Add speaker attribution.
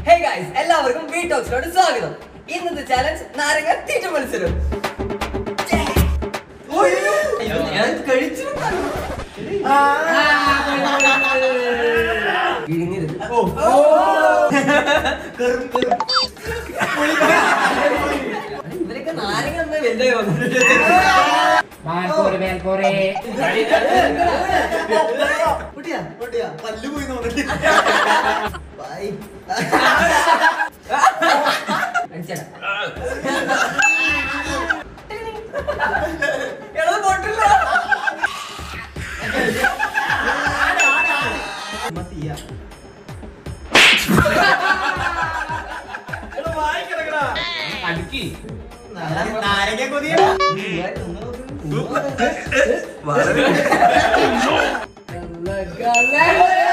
Speaker 1: Hey guys എല്ലാവർക്കും V ടോക്സിലോട്ട് സ്വാഗതം ഇന്നത്തെ ചാലഞ്ച് നാരങ്ങ തീറ്റ മത്സരം അയ്യോ, ഞാൻ കഴിച്ചു വിഴുങ്ങരുത്. ഇവരൊക്കെ നാരങ്ങ എന്നാ വലുതായി വന്നത്
Speaker 2: മേൽപോരെ മേൽപോരെ
Speaker 3: പൊട്ടിയാ പൊട്ടിയാ പല്ല് പോയി നോക്കി ബൈ
Speaker 1: അടിച്ചേരാ. എടാ, പൊട്ടില്ല.
Speaker 3: മത്തിയാ
Speaker 2: അടുക്കി
Speaker 3: നാരങ്ങ കൊതിയാ
Speaker 1: ഗല, ഗല.